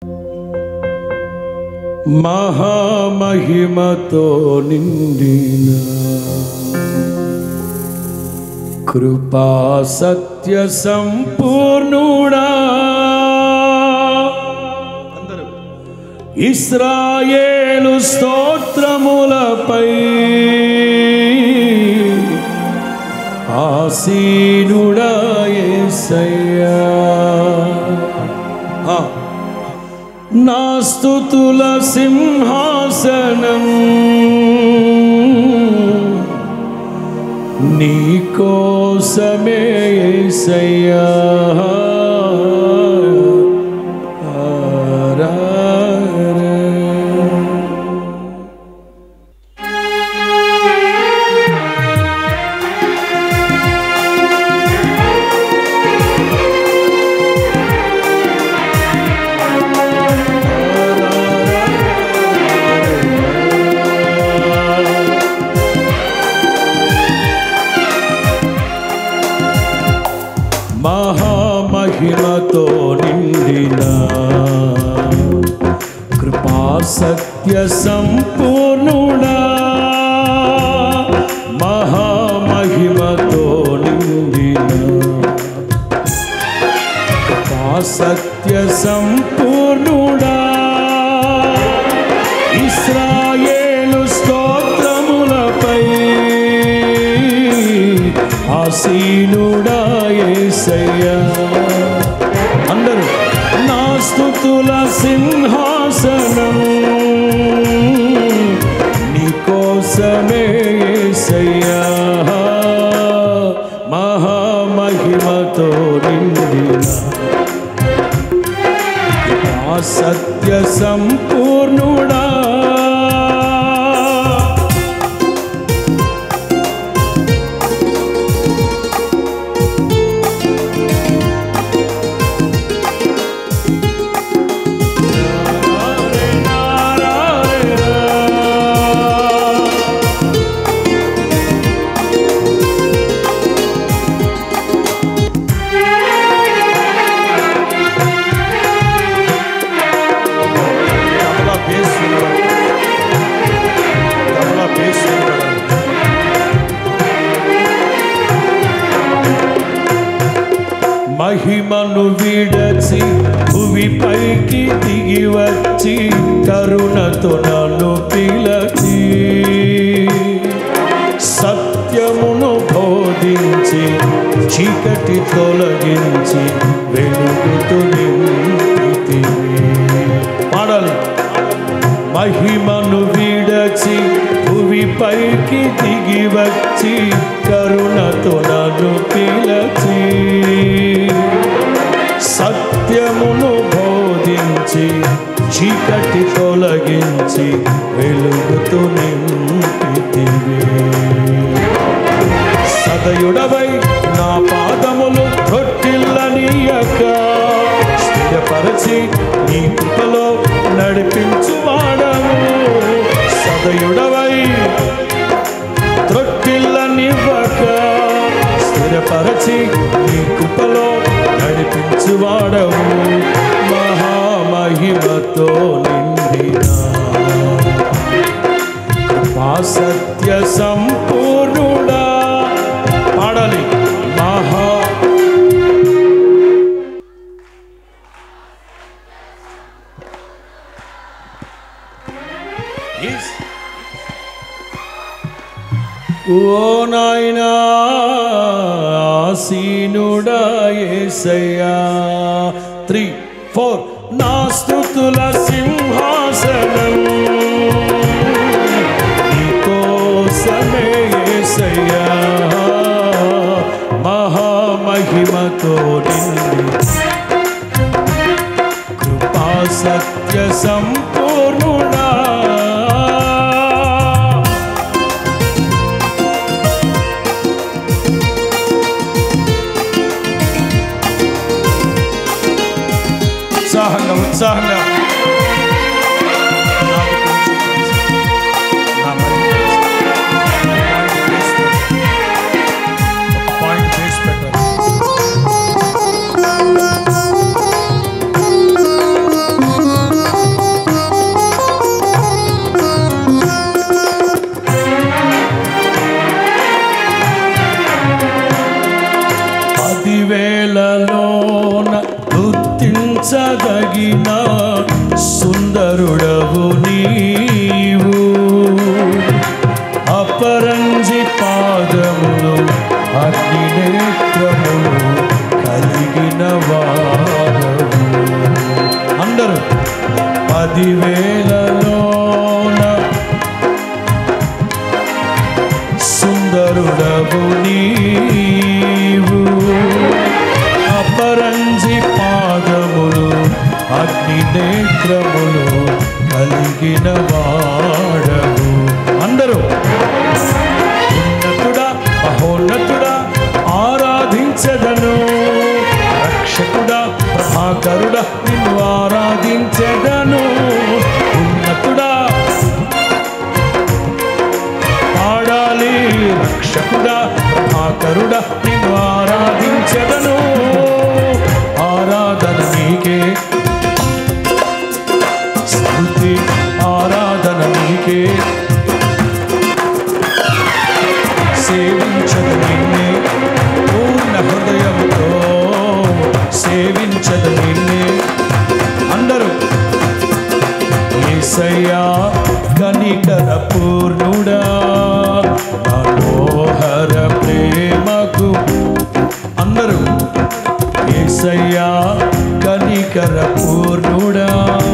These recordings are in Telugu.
మహామహిమతో నిండిన కృపా సత్య సంపూర్ణుడా ఇస్రాయేలు స్తోత్రములపై ఆసీనుడా యేసయ్యా ఆ. నా స్తుతుల సింహాసనం నీ కోసమే యేసయ్యా మహామహిమతో నిండిన కృపా సత్య సంపూర్ణుడా మహామహిమతో నిండిన కృపా సత్య సంపూర్ణుడా ఇస్రాయేలు స్తోత్రములపై ఆసీనుడా యేసయ్యా అందరూ నా స్తుతుల సింహాసనం నీ కోసమే యేసయ్యా మహామహిమతో నిండిన ఆ సత్య సంపూర్ణుడా తబలా బేస్ వినబడాలి. తబలా బేస్ వినబడాలి. మహిమను విడచి భువిపైకి దిగి వచ్చి కరుణతో నన్ను పిలచి సత్యమును బోధించి చీకటి తొలగించి వెలుగుతూ నింపితివి పాడాలి మహిమను విడచి భువిపైకి దిగి వచ్చి కరుణతో నన్ను పిలచి సత్యమును బోధించి చీకటి తొలగించి వెలుగుతూ నింపితివి సదయుడవై నా పాదములు తొట్టిల్లనీయక స్థిరపరచి నీ కృపలో నడిపించువాడము సదయుడవై త్రొట్టిల్లనివ్వక స్థిరపరచి నీ కృపలో నడిపించువాడవు మహామహిమతో నిండిన కృపా సత్య సంపూర్ణుడా పాడాలి మహా Yes. ఓ నాయనా ఆసీనుడా యేసయ్యా త్రీ ఫోర్ నా స్తుతుల సింహాసనం నీకోసమే యేసయ్యా మహామహిమతో నిండి కృపా సత్య సంపూర్ణుడా ఉత్సాహంగా ఉత్సాహంగా నాకు కొంచెం నా మైండ్ వేసి- ఒక పాయింట్ వేసి పెట్టాలి కలిగిన సుందరుడవు నీవు అపరంజి పాదములు అగ్ని నేత్రములు కలిగిన వాడవు అందరూ పదివేలలోన సుందరుడవు నీవు అపరంజి పాదములు అగ్ని నేత్రములు కలిగిన వాడవు అందరూ ఉన్నతుడా మహోన్నతుడా ఆరాధించదను రక్షకుడా ప్రభాకరుడా నిన్ను ఆరాధించదను ఉన్నతుడా పాడాలి రక్షకుడా ప్రభాకరుడా నిన్ను ఆరాధించదను ఆరాధన నీకే స్తుతి ఆరాధన నీకే సేవించదు నిన్నే పూర్ణ హృదయంతో సేవించదు నిన్నే అందరూ ఏసయ్యా కనికర పూర్ణుడా మనోహర ప్రేమకు అందరూ ఏసయ్యా కనికర పూర్ణుడా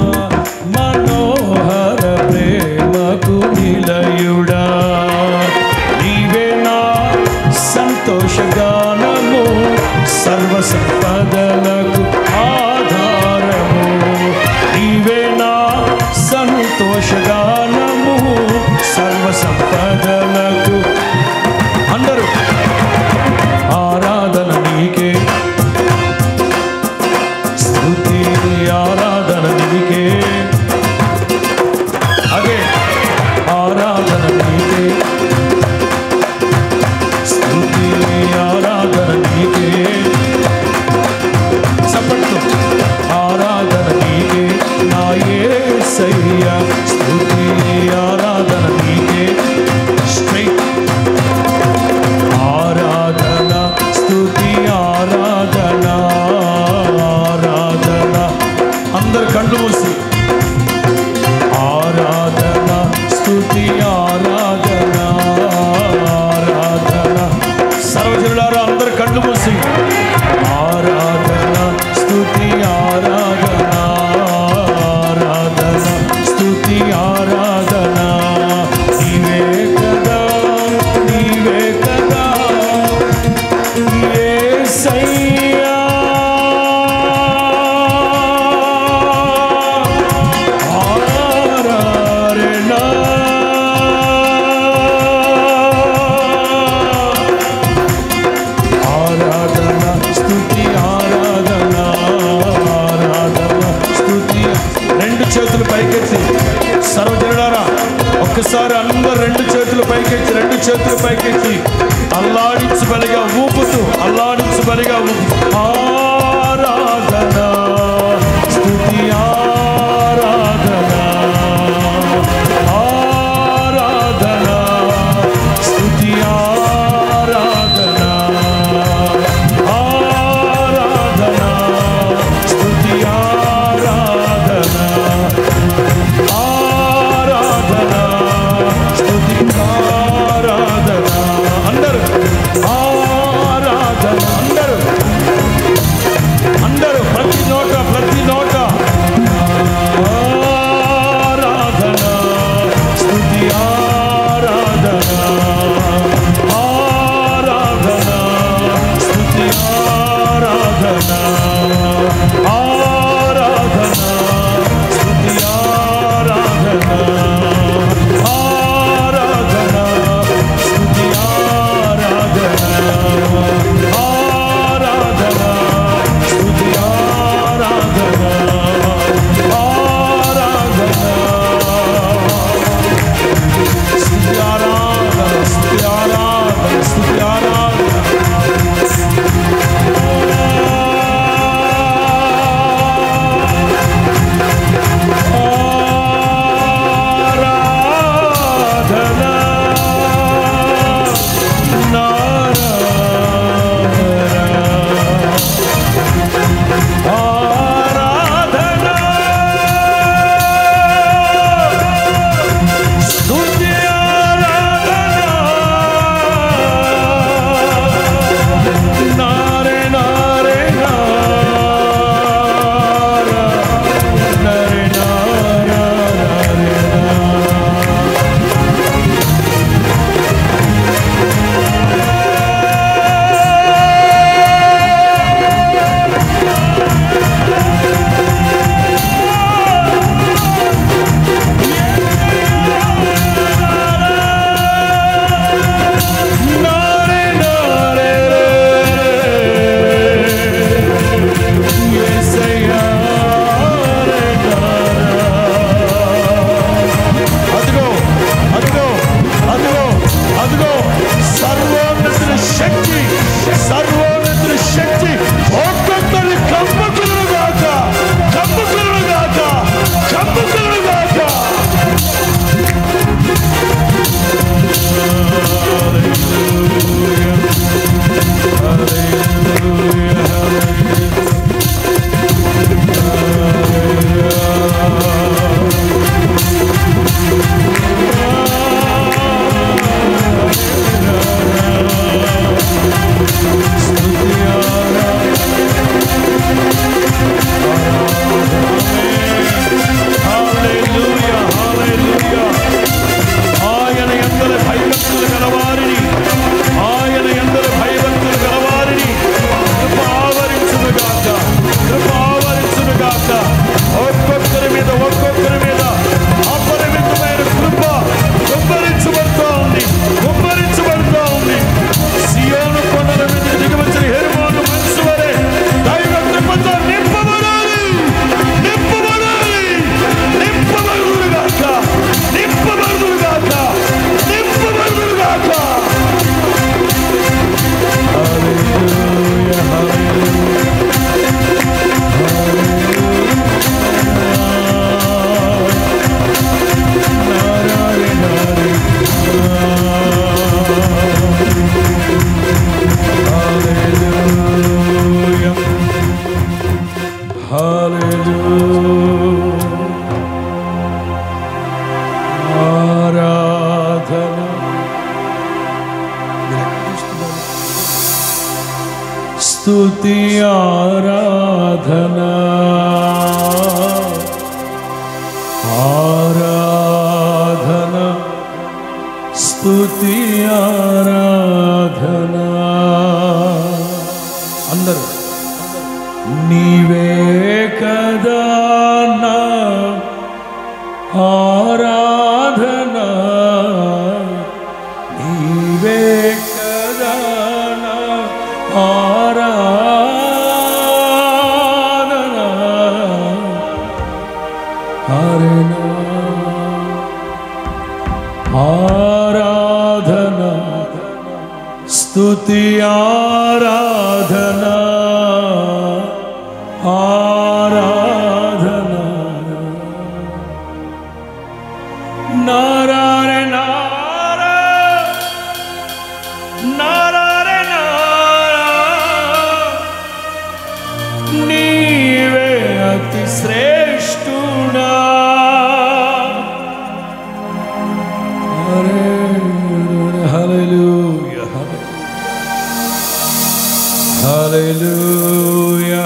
మనోహర ప్రేమకు నిలయుడా నీవే నా సంతోషగానము సర్వ సంపదలకు ఆధారము నీవే నా సంతోషగానము సర్వ సంపదలకు అందరూ ఆరాధన నీకే స్తుతి ఆరాధన నీకే అదే ఆరాధన నీకే స్తుతి ఆరాధన నీకే చప్పట్లు ఆరాధన నీకే నా యేసయ్య స్తుతి ఆరాధన నీకే స్ట్రైట్ ఆరాధన స్తుతి ఆరాధన ఆరాధన అందరు కళ్ళు మూసి ఆరాధన స్తుతి ఆరాధన ఆరాధన సర్వజనులారా అందరు కళ్ళు మూసి ఆరాధన స్తుతి ఆరాధన ఆరాధన స్తుతి ఆరాధన నీవే కదా నీవే కదా యేసయ్యా ఆరాధన ఆరాధన స్తుతి ఆరాధన ఆరాధన స్తుతి రెండు చేతులు పైకెత్తి సర్వజనులారా ఒక్కసారి అందరు రెండు చేతులు పైకెత్తి రెండు చేతులు పైకెత్తి అల్లాడించు బలిగా ఊపుతూ అల్లాడించు బలిగా ఊపు ఆరాధన స్తుతి ఆరాధన ఆరాధన స్తుతి ఆరాధన ఆరాధన స్తుతి ఆరాధన ఆరాధన స్తుతి ఆరాధన అందరూ ఆరాధన అందరూ ఆరాధన స్తుతి ఆరాధన అందరూ నీవే కదా నా ఆరాధన నీవే కదా నా ఆరాధన హరిణ ఆరాధన స్తుతి ఆరాధన ఆరాధన నారాయణ నారా నారాయణ నీవే అతి శ్రేష్ఠుడా హల్లెలూయా హల్లెలూయా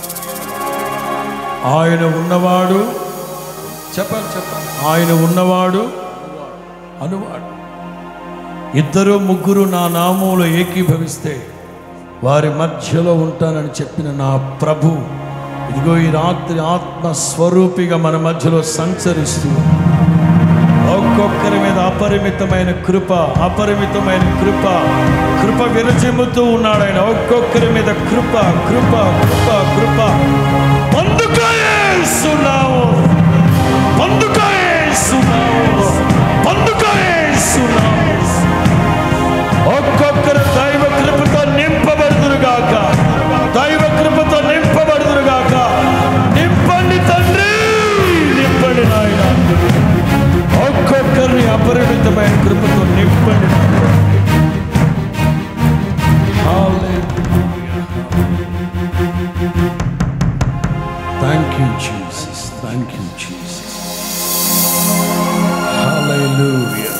ఆయన ఉన్నవాడు చెప్పాలి చెప్పాలి ఆయన ఉన్నవాడు అనువాడు ఇద్దరు ముగ్గురు నా నామంలో ఏకీభవిస్తే వారి మధ్యలో ఉంటానని చెప్పిన నా ప్రభు ఇదిగో ఈ రాత్రి ఆత్మ స్వరూపిగా మన మధ్యలో సంచరిస్తూ ఒక్కొక్కరి మీద అపరిమితమైన కృప అపరిమితమైన కృప కృప విరచిమ్ముతూ ఉన్నాడు ఆయన ఒక్కొక్కరి మీద కృప కృప కృప కృప పొందుకోయేస్తున్నాము పొందుకోయేస్తున్నాము పొందుకోయేస్తున్నాము ఒక్కొక్కరు దైవ కృపతో నింపబడుదురుగాక దైవ కృపతో నింపబడుదురుగాక నింపండి తండ్రి నింపండి నాయన ఒక్కొక్కరిని అపరిమితమైన కృపతో నింపండి thank you Jesus thank you Jesus hallelujah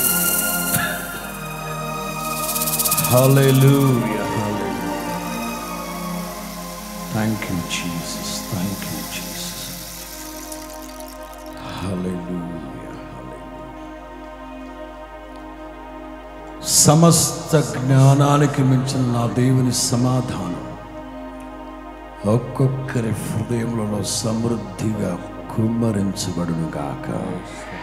hallelujah hallelujah thank you Jesus thank you Jesus hallelujah సమస్త జ్ఞానానికి మించిన నా దేవుని సమాధానం ఒక్కొక్కరి హృదయములలో సమృద్ధిగా కుమ్మరించబడును గాక